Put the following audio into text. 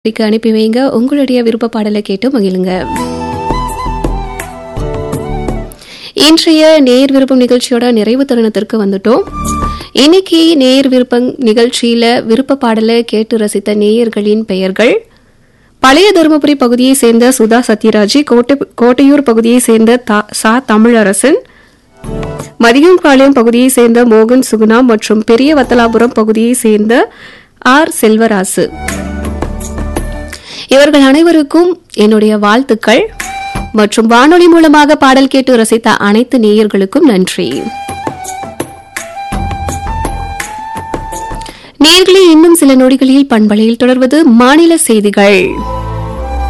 க்கு அனுப்பி வைங்க உங்களுடைய விருப்ப பாடலை கேட்டு மகிழுங்க இன்றைய நேர் விருப்பம் நிகழ்ச்சியோட நிறைவு தருணத்திற்கு வந்துட்டோம் இன்னைக்கு நேர் விருப்பம் நிகழ்ச்சியில விருப்ப பாடலை கேட்டு ரசித்த நேயர்களின் பெயர்கள் பழைய தருமபுரி பகுதியை சேர்ந்த சுதா சத்யராஜி கோட்டை கோட்டையூர் பகுதியை சேர்ந்த தா- சா தமிழரசன் மதியம்பாளையம் பகுதியை சேர்ந்த மோகன் சுகுணா மற்றும் பெரிய வத்தலாபுரம் பகுதியை சேர்ந்த ஆர் செல்வராசு இவர்கள் அனைவருக்கும் என்னுடைய வாழ்த்துக்கள் மற்றும் வானொலி மூலமாக பாடல் கேட்டு ரசித்த அனைத்து நேயர்களுக்கும் நன்றி நேயர்களே இன்னும் சில நொடிகளில் பண்பலையில் தொடர்வது மாநில செய்திகள்